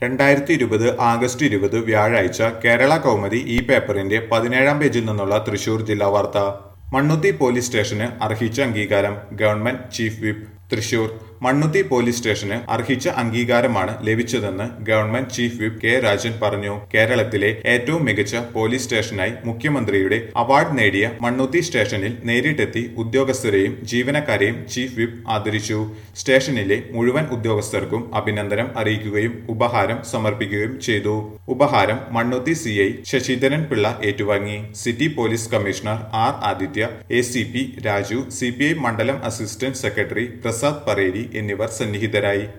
രണ്ടായിരത്തി ഇരുപത് ആഗസ്റ്റ് ഇരുപത് വ്യാഴാഴ്ച കേരള കൗമുദി ഈ പേപ്പറിന്റെ പതിനേഴാം പേജിൽ നിന്നുള്ള തൃശൂർ ജില്ലാ വാർത്ത മണ്ണുത്തി പോലീസ് സ്റ്റേഷന് അർഹിച്ച അംഗീകാരം government chief whip Thrissur Mannuthy police സ്റ്റേഷന് അർഹിച്ച അംഗീകാരമാണ് ലഭിച്ചതെന്ന് government chief whip K Rajan പറഞ്ഞു കേരളത്തിലെ ഏറ്റവും മികച്ച പോലീസ് സ്റ്റേഷനായി മുഖ്യമന്ത്രിയുടെ അവാർഡ് നേടിയ മണ്ണുത്തി സ്റ്റേഷനിൽ നേരിട്ടെത്തി ഉദ്യോഗസ്ഥരെയും ജീവനക്കാരെയും ചീഫ് വിപ്പ് ആദരിച്ചു സ്റ്റേഷനിലെ മുഴുവൻ ഉദ്യോഗസ്ഥർക്കും അഭിനന്ദനം അറിയിക്കുകയും ഉപഹാരം സമർപ്പിക്കുകയും ചെയ്തു ഉപഹാരം മണ്ണുത്തി സി ഐ ശശിധരൻ പിള്ള ഏറ്റുവാങ്ങി city police commissioner R Aditya A C P Raju C P I മണ്ഡലം അസിസ്റ്റന്റ് സെക്രട്ടറി പ്രസാദ് പറേരി എന്നിവർ സന്നിഹിതരായി